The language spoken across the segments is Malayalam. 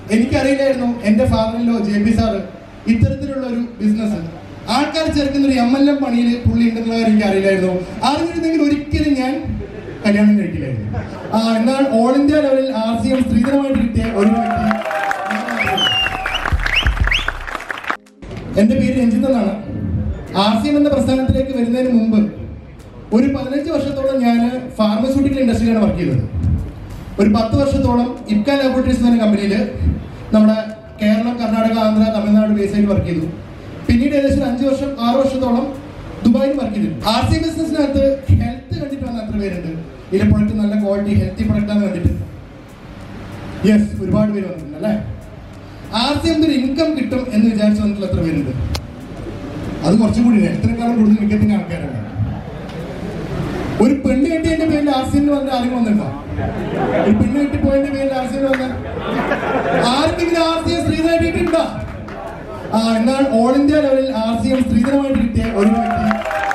എനിക്കറിയില്ലായിരുന്നു എന്റെ ഫാദറിലോ ജെ പി സാറ് ഇത്തരത്തിലുള്ള ഒരു ബിസിനസ് ആൾക്കാർ ചേർക്കുന്ന ഒരു എം എൽ എം പണിയിൽ പുള്ളി ഉണ്ടെന്നുള്ള കാര്യം എനിക്ക് അറിയില്ലായിരുന്നു അറിഞ്ഞിരുന്നെങ്കിൽ ഒരിക്കലും ഞാൻ കല്യാണം കഴിക്കില്ലായിരുന്നു ആ എന്നാൽ ഓൾ ഇന്ത്യ ലെവലിൽ ആർ സി എം സ്ത്രീധനമായിട്ട് കിട്ടിയ ഒരു വ്യക്തി എന്റെ പേര് രഞ്ജിത്ത് എന്നാണ് ആർ സി എം എന്ന പ്രസ്ഥാനത്തിലേക്ക് വരുന്നതിന് മുമ്പ് ഒരു പതിനഞ്ച് വർഷത്തോളം ഞാൻ ഫാർമസ്യൂട്ടിക്കൽ ഇൻഡസ്ട്രിയിലാണ് വർക്ക് ചെയ്തത് ഒരു പത്ത് വർഷത്തോളം ഇപ്ക ലാബോറട്ടറീസ് എന്ന കമ്പനിയിൽ നമ്മുടെ കേരളം കർണാടക ആന്ധ്ര തമിഴ്നാട് ബേസായിട്ട് വർക്ക് ചെയ്തു പിന്നീട് ഏകദേശം ഒരു അഞ്ച് വർഷം ആറ് വർഷത്തോളം ദുബായിൽ വർക്ക് ചെയ്തു ആർ സി ബിസിനസിനകത്ത് ഹെൽത്ത് കണ്ടിട്ട് വന്ന എത്ര പേരുണ്ട് ഇതിലെ പ്രൊഡക്റ്റ് നല്ല ക്വാളിറ്റി ഹെൽത്തി പ്രൊഡക്റ്റ് ആണ് കണ്ടിട്ട് യെസ് ഒരുപാട് പേര് വന്നിട്ടുണ്ട് അല്ലേ ആർ സി എം ഒരു ഇൻകം കിട്ടും എന്ന് വിചാരിച്ചു വന്നിട്ടുള്ള എത്ര പേരുണ്ട് അത് കുറച്ചും കൂടി ഹെൽത്തിനേക്കാളും കൂടുതൽ മിക്കത്തിന് ആൾക്കാരാണ് ഒരു പെണ്ണ് കെട്ടിയതിന്റെ പേരിൽ ആർ സി എമ്മിൽ വന്ന ആരും വന്നിട്ടുണ്ടോ ഒരു പെണ്ണ് കെട്ടി പോയതിന്റെ പേരിൽ ആർ സി എമ്മിൽ വന്ന ആർക്കെങ്കിലും ആർ സി എം സ്ത്രീധനമായിട്ട് കിട്ടിയിട്ടുണ്ടോ ആ എന്നാൽ ഓൾ ഇന്ത്യ ലെവലിൽ ആർ സി എം സ്ത്രീധനമായിട്ട് കിട്ടിയ ഒരു വ്യക്തി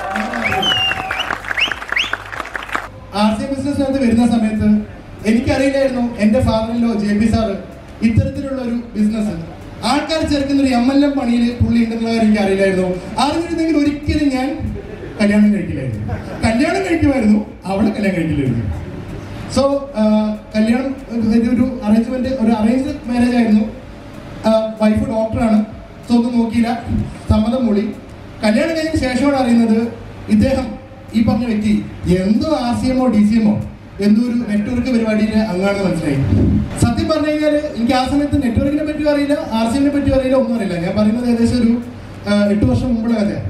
ആർ സി എം ബിസിനസ്സിനകത്ത് വരുന്ന സമയത്ത് എനിക്കറിയില്ലായിരുന്നു എന്റെ ഫാദറിലോ ജെ പി സാറ് ഇത്തരത്തിലുള്ള ഒരു ബിസിനസ് ആൾക്കാർ ചേർക്കുന്ന ഒരു എം എൽ എം പണിയിൽ പുള്ളി ഉണ്ടെന്നുള്ള കാര്യം എനിക്ക് അറിയില്ലായിരുന്നു അറിഞ്ഞിരുന്നെങ്കിൽ ഒരിക്കലും ഞാൻ കല്യാണം കഴിക്കില്ലായിരുന്നു കല്യാണം കഴിക്കുമായിരുന്നു അവളെ കല്യാണം കഴിക്കില്ലായിരുന്നു സോ കല്യാണം ഇത് ഒരു അറേഞ്ച്മെന്റ് ഒരു അറേഞ്ച് മാരേജ് ആയിരുന്നു വൈഫ് ഡോക്ടറാണ് സോ ഒന്നും നോക്കിയില്ല സമ്മതം മൂളി കല്യാണം കഴിഞ്ഞ ശേഷമാണ് അറിയുന്നത് ഇദ്ദേഹം ഈ പറഞ്ഞ വ്യക്തി എന്തോ ആർ സി എമ്മോ ഡി സി എമ്മോ എന്തോ ഒരു നെറ്റ്വർക്ക് പരിപാടിയിൽ അങ്ങാണെന്ന് മനസ്സിലായി സത്യം പറഞ്ഞു കഴിഞ്ഞാൽ എനിക്ക് ആ സമയത്ത് നെറ്റ്വർക്കിനെ പറ്റിയും അറിയില്ല ആർ സി എമ്മിനെ പറ്റിയും അറിയില്ല ഒന്നും അറിയില്ല ഞാൻ പറയുന്നത് ഏകദേശം ഒരു ആ, എട്ട് വർഷം മുമ്പുള്ള കഥയാണ്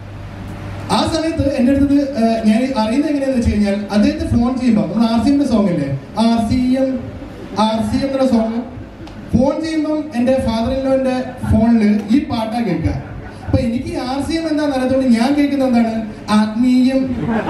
ആ സമയത്ത് എൻ്റെ അടുത്ത് ഞാൻ അറിയുന്നത് എങ്ങനെയാന്ന് വെച്ച് കഴിഞ്ഞാൽ അദ്ദേഹത്തെ ഫോൺ ചെയ്യുമ്പോൾ നമ്മൾ ആർ സി എമ്മിന്റെ സോങ് ഇല്ലേ R C M R C M എന്നുള്ള സോങ് ഫോൺ ചെയ്യുമ്പം എൻ്റെ ഫാദർ ഇല്ലോന്റെ ഫോണിൽ ഈ പാട്ടാ കേൾക്കുക അപ്പൊ എനിക്ക് ആർ സി എം എന്താണെന്ന് അറിയാത്തതുകൊണ്ട് ഞാൻ കേൾക്കുന്നത് എന്താണ് ആത്മീയം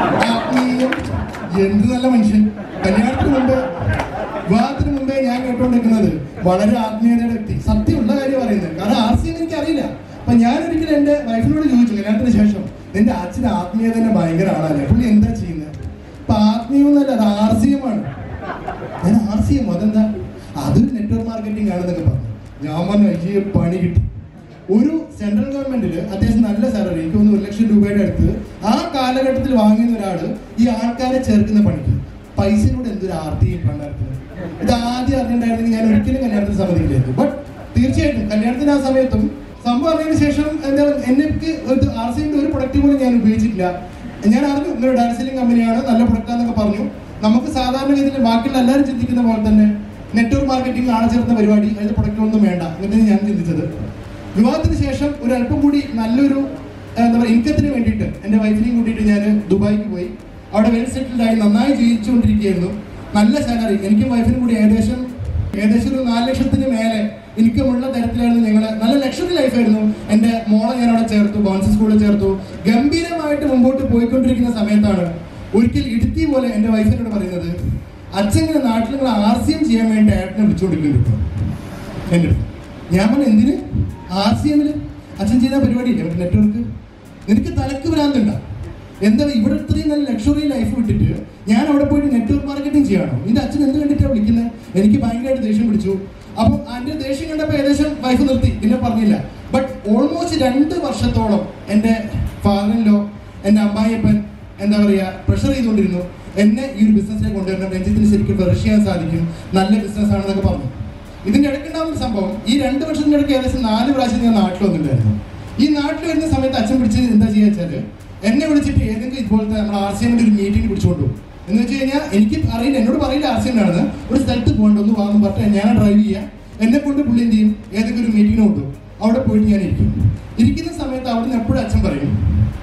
ആത്മീയം എന്ത് നല്ല മനുഷ്യൻ കല്യാണത്തിന് മുമ്പ് വിവാഹത്തിന് മുമ്പേ ഞാൻ കേട്ടുകൊണ്ടിരിക്കുന്നത് വളരെ ആത്മീയതയുടെ വ്യക്തി സത്യമുള്ള കാര്യം പറയുന്നത് കാരണം ആർ സി എം എനിക്ക് അറിയില്ല അപ്പൊ ഞാൻ ഒരിക്കലും എന്റെ വൈഫിനോട് ചോദിച്ചു കല്യാണത്തിന് ശേഷം എന്റെ അച്ഛൻ ആത്മീയത തന്നെ ഭയങ്കര ആളല്ലേ പുള്ളി എന്താ ചെയ്യുന്നത് അപ്പൊ ആത്മീയം എന്നല്ല അത് ആർ സി എം ആണ് ഞാൻ ആർ സി എം അതെന്താ അതൊരു നെറ്റ്വർക്ക് മാർക്കറ്റിംഗ് ആണെന്നൊക്കെ പറഞ്ഞു ഞാൻ പറഞ്ഞു അയ്യേ പണി കിട്ടി ഒരു സെൻട്രൽ ഗവൺമെന്റിൽ അത്യാവശ്യം നല്ല സാലറി എനിക്ക് തോന്നുന്നു ഒരു ലക്ഷം രൂപയുടെ അടുത്ത് ആ കാലഘട്ടത്തിൽ വാങ്ങുന്ന ഒരാള് ഈ ആൾക്കാരെ ചേർക്കുന്ന പണിക്ക് പൈസയോട് എന്തൊരു ആർത്തിയും പണ്ടായിരുന്നു ഇത് ആദ്യം അറിഞ്ഞിട്ടുണ്ടായിരുന്നെങ്കിൽ ഞാൻ ഒരിക്കലും കല്യാണത്തിന് സമ്മതിക്കില്ലായിരുന്നു ബട്ട് തീർച്ചയായിട്ടും കല്യാണത്തിന് ആ സമയത്തും സംഭവം അറിഞ്ഞതിന് ശേഷം എന്താ എനിക്ക് ഒരു ആർ സിന്റെ ഒരു പ്രൊഡക്റ്റ് പോലും ഞാൻ ഉപയോഗിച്ചിട്ടില്ല ഞാൻ അറിഞ്ഞു ഇങ്ങനെ ഡാൻസിലിംഗ് കമ്പനിയാണ് നല്ല പ്രൊഡക്റ്റ് എന്നൊക്കെ പറഞ്ഞു നമുക്ക് സാധാരണഗതിയിൽ ബാക്കിയുള്ള എല്ലാവരും ചിന്തിക്കുന്ന പോലെ തന്നെ നെറ്റ്വർക്ക് മാർക്കറ്റിംഗ് ആണ് ചേർന്ന പരിപാടി അതിന്റെ പ്രൊഡക്റ്റ് ഒന്നും വേണ്ട എന്നിട്ട് ഞാൻ ചിന്തിച്ചത് വിവാഹത്തിന് ശേഷം ഒരു അല്പം കൂടി നല്ലൊരു എന്താ പറയുക ഇൻകത്തിന് വേണ്ടിയിട്ട് എൻ്റെ വൈഫിനെയും കൂട്ടിയിട്ട് ഞാൻ ദുബായിക്ക് പോയി അവിടെ വെൽ സെറ്റിൽഡ് ആയി നന്നായി ജീവിച്ചുകൊണ്ടിരിക്കുകയായിരുന്നു നല്ല സാലറി എനിക്കും വൈഫിനും കൂടി ഏകദേശം ഏകദേശം ഒരു നാല് ലക്ഷത്തിന് മേലെ ഇൻകമുള്ള തരത്തിലായിരുന്നു ഞങ്ങൾ നല്ല ലക്ഷറി ലൈഫായിരുന്നു എൻ്റെ മോളെ ഞാൻ അവിടെ ചേർത്തു ബോൺസ് സ്കൂളിൽ ചേർത്തു ഗംഭീരമായിട്ട് മുമ്പോട്ട് പോയിക്കൊണ്ടിരിക്കുന്ന സമയത്താണ് ഒരിക്കൽ ഇടുത്തി പോലെ എൻ്റെ വൈഫിനോട് പറയുന്നത് അച്ഛൻ ഇങ്ങനെ നാട്ടിൽ നിങ്ങൾ ആർ സി എം ചെയ്യാൻ വേണ്ടി ഏട്ടനെ വിളിച്ചുകൊണ്ടിരിക്കുന്നുണ്ട് ഇപ്പോൾ എൻ്റെ അടുത്ത്. ഞാൻ പറഞ്ഞു എന്തിന് ആർ സി എമ്മിൽ അച്ഛൻ ചെയ്ത പരിപാടിയില്ലേ മറ്റേ നെറ്റ്വർക്ക് നിനക്ക് തലക്ക് ഭ്രാന്തുണ്ടോ എന്താ ഇവിടെ ഇത്രയും നല്ല ലക്ഷറി ലൈഫ് വിട്ടിട്ട് ഞാൻ അവിടെ പോയിട്ട് നെറ്റ്വർക്ക് മാർക്കറ്റിംഗ് ചെയ്യണോ നിന്റെ അച്ഛൻ എന്ത് കണ്ടിട്ടാണ് വിളിക്കുന്നത് എനിക്ക് ഭയങ്കരമായിട്ട് ദേഷ്യം പിടിച്ചു അപ്പം അതിന്റെ ദേഷ്യം കണ്ടപ്പോൾ ഏകദേശം വൈഫ് നിർത്തി പിന്നെ പറഞ്ഞില്ല ബട്ട് ഓൾമോസ്റ്റ് രണ്ട് വർഷത്തോളം എൻ്റെ ഫാദറിലോ എൻ്റെ അമ്മായിയപ്പൻ എന്താ പറയുക പ്രഷർ ചെയ്തുകൊണ്ടിരുന്നു എന്നെ ഈ ഒരു ബിസിനസ്സിലേക്ക് കൊണ്ടുവരണം രഞ്ജിത്തിന് ശരിക്കും ഫ്ലറിഷ് ചെയ്യാൻ സാധിക്കും നല്ല ബിസിനസ് ആണെന്നൊക്കെ പറഞ്ഞു ഇതിന്റെ ഇടയ്ക്കുണ്ടാവുന്ന സംഭവം ഈ രണ്ട് വർഷത്തിന്റെ ഇടയ്ക്ക് ഏകദേശം നാല് പ്രാവശ്യം ഞാൻ നാട്ടിൽ വന്നിട്ടുണ്ടായിരുന്നു ഈ നാട്ടിൽ വരുന്ന സമയത്ത് അച്ഛൻ പിടിച്ച് എന്താ ചെയ്യുക വെച്ചാല് എന്നെ വിളിച്ചിട്ട് ഏതെങ്കിലും ഇതുപോലത്തെ നമ്മുടെ ആർ സി എമ്മിന്റെ ഒരു മീറ്റിംഗ് പിടിച്ചോണ്ടു എന്ന് വെച്ച് കഴിഞ്ഞാൽ എനിക്ക് അറിയില്ല എന്നോട് പറയില്ല ആർ സി എം ആണെന്ന് ഒരു സ്ഥലത്ത് പോകണ്ട ഒന്ന് വാങ്ങും പറഞ്ഞിട്ട് ഞാൻ ഡ്രൈവ് ചെയ്യുക എന്നെ കൊണ്ട് പുള്ളി എന്ത് ചെയ്യും ഏതെങ്കിലും ഒരു മീറ്റിംഗിന് കൊണ്ടു അവിടെ പോയിട്ട് ഞാൻ ഇരിക്കും ഇരിക്കുന്ന സമയത്ത് അവിടുന്ന് എപ്പോഴും അച്ഛൻ പറയും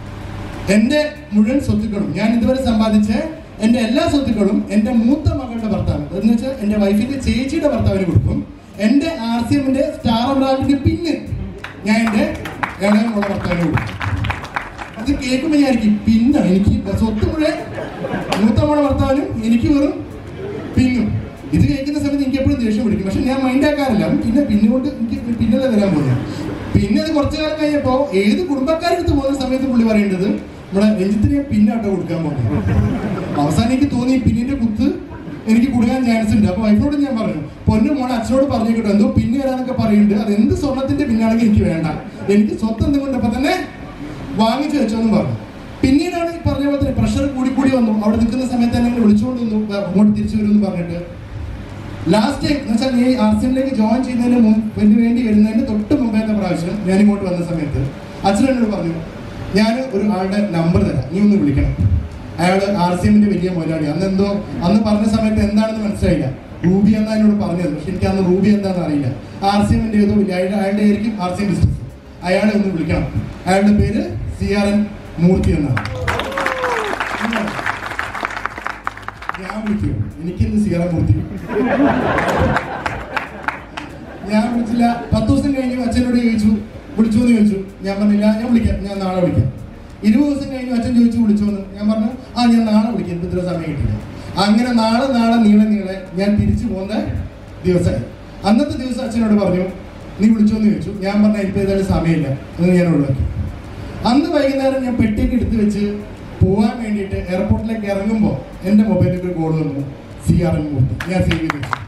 എന്റെ മുഴുവൻ സ്വത്തുക്കളും ഞാൻ ഇതുവരെ സമ്പാദിച്ച എന്റെ എല്ലാ സ്വത്തുക്കളും എന്റെ മൂത്ത മകളുടെ ഭർത്താവ് എന്ന് വെച്ചാൽ എന്റെ വൈഫിന്റെ ചേച്ചിയുടെ ഭർത്താവിന് കൊടുക്കും എന്റെ ആർ സി എമ്മിന്റെ സ്റ്റാർ ബ്രാൻഡിന്റെ പിന്ന് ഞാൻ എന്റെ ഇളയ മോളെ ഭർത്താവിന് കൊടുക്കും അത് കേൾക്കുമ്പോൾ ഞാൻ എനിക്ക് പിന്ന എനിക്ക് സ്വത്ത് മുഴുവൻ മൂത്ത മോളെ ഭർത്താവിനും എനിക്ക് വെറും പിന്നും ഇത് കേൾക്കുന്ന സമയത്ത് എനിക്ക് എപ്പോഴും ദേഷ്യം പിടിക്കും പക്ഷെ ഞാൻ മൈൻഡ് ആക്കാറില്ല പിന്നെ പിന്നുകൊണ്ട് എനിക്ക് പിന്നല്ലേ വരാൻ പോകുന്നത് പിന്നെ അത് കുറച്ചു കാലം കഴിഞ്ഞപ്പോ ഏത് കുടുംബക്കാരെടുത്ത് പോകുന്ന സമയത്ത് പുള്ളി പറയേണ്ടത് നമ്മുടെ രഞ്ജിത്തിന് ഞാൻ പിന്നാട്ടോ കൊടുക്കാൻ പോകുന്നത് അവസാനം എനിക്ക് തോന്നി ഈ പിന്നിന്റെ കുത്ത് എനിക്ക് കൊടുക്കാൻ ചാൻസ് ഉണ്ട് അപ്പൊ വൈഫിനോട് ഞാൻ പറഞ്ഞു പൊന്നു മോളെ അച്ഛനോട് പറഞ്ഞു കിട്ടും എന്തോ പിന്നെ വരാനൊക്കെ പറയുന്നുണ്ട് അത് എന്ത് സ്വർണത്തിന്റെ പിന്നാണെങ്കിൽ എനിക്ക് വേണ്ട എനിക്ക് സ്വത്ത് എന്തുകൊണ്ട് ഇപ്പൊ തന്നെ വാങ്ങിച്ചു വെച്ചോന്നും പറഞ്ഞു പിന്നീടാണ് ഈ പറഞ്ഞ പോലെ തന്നെ പ്രഷർ കൂടി കൂടി വന്നു അവിടെ നിൽക്കുന്ന സമയത്ത് തന്നെ എന്നെ വിളിച്ചുകൊണ്ട് നിന്നു "ദാ അങ്ങോട്ട് തിരിച്ചു വരുമെന്ന് പറഞ്ഞിട്ട് ലാസ്റ്റ് ടൈം എന്ന് വെച്ചാൽ ഈ ആർ സി എമ്മിലേക്ക് ജോയിൻ ചെയ്യുന്നതിന് മുമ്പ് വേണ്ടി വരുന്നതിന് തൊട്ട് മുമ്പേത്തെ പ്രാവശ്യം ഞാൻ ഇങ്ങോട്ട് വന്ന സമയത്ത് അച്ഛൻ എന്നോട് പറഞ്ഞു ഞാൻ ഒരു ആളുടെ നമ്പർ തരാം നീ ഒന്ന് വിളിക്കണം അയാൾ ആർ സി എമ്മിന്റെ വലിയ മുതലാളി അന്ന് എന്തോ അന്ന് പറഞ്ഞ സമയത്ത് എന്താണെന്ന് മനസ്സിലായില്ല റൂബി എന്നാ എന്നോട് പറഞ്ഞത് പക്ഷെ എനിക്ക് അന്ന് റൂബി എന്താണെന്ന് അറിയില്ല ആർ സി എമ്മിന്റെ ഏതോ വലിയ അയാളുടെ അയാളുടെ ആയിരിക്കും ആർ സി എം ബിസിനസ് അയാളെ ഒന്ന് വിളിക്കണം അയാളുടെ പേര് സി ആർ എൻ മൂർത്തി എന്നാണ് ഞാൻ വിളിക്കും എനിക്കിന്ന് സി ആർ എൻ മൂർത്തി ഞാൻ വിളിച്ചില്ല പത്ത് ദിവസം കഴിഞ്ഞു അച്ഛനോട് ചോദിച്ചു വിളിച്ചു എന്ന് ചോദിച്ചു ഞാൻ പറഞ്ഞില്ല ഞാൻ വിളിക്കാം ഞാൻ നാളെ വിളിക്കാം ഇരുപത് ദിവസം കഴിഞ്ഞു അച്ഛൻ ചോദിച്ചു വിളിച്ചു എന്ന് ഞാൻ പറഞ്ഞു ആ ഞാൻ നാളെ വിളിക്കാം എനിക്ക് ഇത്ര സമയം കിട്ടില്ല അങ്ങനെ നാളെ നാളെ നീളെ നീളെ ഞാൻ തിരിച്ചു പോകുന്ന ദിവസമായി അന്നത്തെ ദിവസം അച്ഛനോട് പറഞ്ഞു നീ വിളിച്ചോ എന്ന് ചോദിച്ചു ഞാൻ പറഞ്ഞ ഇപ്പൊ ഏതായാലും സമയമില്ല എന്ന് ഞാൻ ഒഴിവാക്കി അന്ന് വൈകുന്നേരം ഞാൻ പെട്ടിയൊക്കെ എടുത്ത് വെച്ച് പോകാൻ വേണ്ടിയിട്ട് എയർപോർട്ടിലേക്ക് ഇറങ്ങുമ്പോൾ എൻ്റെ മൊബൈലിലേക്ക് ഒരു കോൾ വന്നു സി ആർ എൻ മൂർത്തി ഞാൻ സേവ് ചെയ്ത് വെച്ചു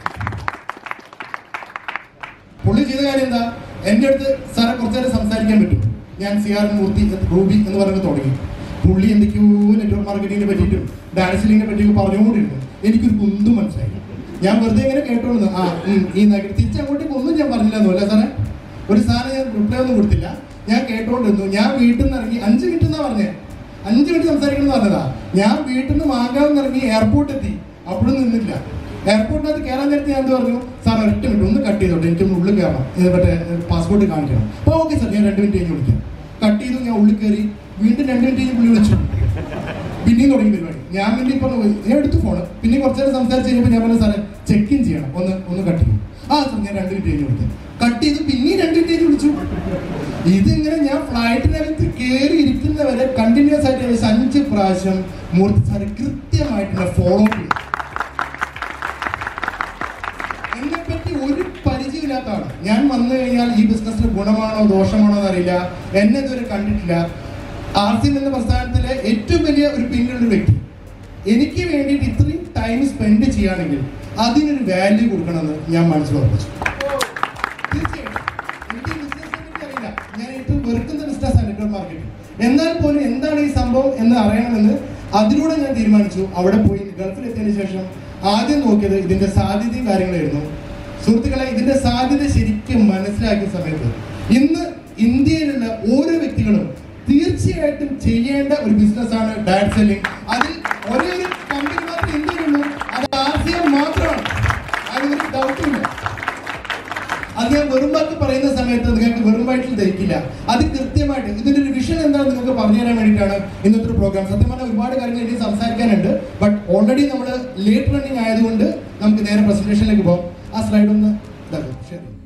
പുള്ളി ചെയ്ത കാര്യം എന്താ എൻ്റെ അടുത്ത് സാറെ കുറച്ചു നേരം സംസാരിക്കാൻ പറ്റും ഞാൻ സി ആർ മൂർത്തി റൂബി എന്ന് പറയുന്നത് തുടങ്ങി പുള്ളി എന്തൊക്കെയോ നെറ്റ്വർക്ക് മാർക്കറ്റിങ്ങിനെ പറ്റിയിട്ടും ഡാൻസിലിങ്ങിനെ പറ്റിയൊക്കെ പറഞ്ഞുകൊണ്ടിരുന്നു എനിക്കൊരു കുന്തും മനസ്സിലായി ഞാൻ വെറുതെ ഇങ്ങനെ കേട്ടോളുന്നു ആ ഉം, ഈ നഗരം തിരിച്ചങ്ങോട്ടേക്ക് ഒന്നും ഞാൻ പറഞ്ഞില്ലെന്നു അല്ലേ സാറേ ഒരു സാധനം ഞാൻ റിപ്ലൈ ഒന്നും കൊടുത്തില്ല ഞാൻ കേട്ടോണ്ടിരുന്നു ഞാൻ വീട്ടിൽ നിന്ന് ഇറങ്ങി അഞ്ച് മിനിറ്റ് എന്നാ പറഞ്ഞേ അഞ്ച് മിനിറ്റ് സംസാരിക്കണം എന്ന് പറഞ്ഞതാ ഞാൻ വീട്ടിൽ നിന്ന് മാങ്കാവ് ഇറങ്ങി എയർപോർട്ട് എത്തി അപ്പോഴും നിന്നില്ല എയർപോർട്ടിനകത്ത് കയറാൻ നേരത്തെ ഞാൻ എന്ത് പറഞ്ഞു സാർ ഒറ്റ മിനിറ്റ് ഒന്ന് കട്ട് ചെയ്തോട്ടെ എനിക്കൊന്ന് ഉള്ളിൽ കയറണം ഇത് മറ്റേ പാസ്പോർട്ട് കാണിക്കണം അപ്പോൾ ഓക്കെ സാർ ഞാൻ രണ്ട് മിനിറ്റ് കഴിഞ്ഞ് വിളിക്കാം കട്ട് ചെയ്തു ഞാൻ ഉള്ളിൽ കയറി വീണ്ടും രണ്ട് മിനിറ്റ് കഴിഞ്ഞ് പുള്ളി വിളിച്ചു പിന്നെയും തുടങ്ങി പരിപാടി ഞാൻ വേണ്ടി പറഞ്ഞു പോയി ഞാൻ എടുത്തു ഫോണ് പിന്നെ കുറച്ച് നേരം സംസാരിച്ച് കഴിഞ്ഞപ്പോൾ ഞാൻ പറഞ്ഞു സാറേ ചെക്ക് ഇൻ ചെയ്യണം ഒന്ന് ഒന്ന് കട്ട് ചെയ്യും ആ സാർ ഞാൻ രണ്ട് മിനിറ്റ് കഴിഞ്ഞ് വിളിക്കാം കട്ട് ചെയ്ത് പിന്നെയും രണ്ട് മിനിറ്റ് കഴിഞ്ഞ് വിളിച്ചു ഇതിങ്ങനെ ഞാൻ ഫ്ലൈറ്റിനകത്ത് കയറി ഇരിക്കുന്നവരെ കണ്ടിന്യൂസ് ആയിട്ട് ഏകദേശം അഞ്ച് പ്രാവശ്യം മൂർത്തി സാറ് കൃത്യമായിട്ട് ഫോളോ ചെയ്തു എന്നെ പറ്റി ഒരു പരിചയമില്ലാത്ത ആള് ഞാൻ വന്നു കഴിഞ്ഞാൽ ഈ ബിസിനസ്സിന് ഗുണമാണോ ദോഷമാണോ എന്നറിയില്ല എന്നെ ഇതുവരെ കണ്ടിട്ടില്ല ആർ സി എന്ന പ്രസ്ഥാനത്തിലെ ഏറ്റവും വലിയ ഒരു പിന്നിലുള്ള ഒരു വ്യക്തി എനിക്ക് വേണ്ടിയിട്ട് ഇത്രയും ടൈം സ്പെൻഡ് ചെയ്യുകയാണെങ്കിൽ അതിനൊരു വാല്യൂ കൊടുക്കണമെന്ന് ഞാൻ മനസ്സിലുറപ്പിച്ചു തീർച്ചയായിട്ടും എനിക്ക് ബിസിനസ് അറിയില്ല ഞാൻ ഏറ്റവും വെറുക്കുന്ന ബിസിനസ്സാണ് നെറ്റ്വർക്ക് മാർക്കറ്റിംഗ് എന്നാൽ പോലും എന്താണ് ഈ സംഭവം എന്ന് അറിയണമെന്ന് അതിലൂടെ ഞാൻ തീരുമാനിച്ചു അവിടെ പോയി ഗൾഫിൽ എത്തിയതിനു ശേഷം ആദ്യം നോക്കിയത് ഇതിന്റെ സാധ്യതയും കാര്യങ്ങളായിരുന്നു സുഹൃത്തുക്കളെ ഇതിന്റെ സാധ്യത ശരിക്കും മനസ്സിലാക്കിയ സമയത്ത് ഇന്ന് ഇന്ത്യയിലുള്ള ഓരോ വ്യക്തികളും തീർച്ചയായിട്ടും ചെയ്യേണ്ട ഒരു ബിസിനസ്സാണ് ഡയറക്ട് സെല്ലിംഗ് അതിൽ ഒരേ ഒരു കമ്പനി മാത്രമേ ഇന്ത്യയിലുള്ളൂ അത് ആർ സി എം മാത്രമാണ് അതിനൊരു ഡൗട്ടില്ല അത് ഞാൻ വെറും വാക്ക് പറയുന്ന സമയത്ത് നിങ്ങൾക്ക് വെറും വയറ്റിൽ ധരിക്കില്ല അത് കൃത്യമായിട്ട് ഇതിന്റെ ഒരു വിഷൻ എന്താണെന്ന് നിങ്ങൾക്ക് പറഞ്ഞു തരാൻ വേണ്ടിയിട്ടാണ് ഇന്നത്തെ ഒരു പ്രോഗ്രാം സത്യം പറഞ്ഞാൽ ഒരുപാട് കാര്യങ്ങൾ ഇനി സംസാരിക്കാനുണ്ട് ബട്ട് ഓൾറെഡി നമ്മൾ ലേറ്റ് റണ്ണിങ് ആയതുകൊണ്ട് നമുക്ക് നേരെ പ്രസന്റേഷനിലേക്ക് പോകാം ആ സ്ലൈഡ് ഒന്ന് ഇതാക്കും ശരി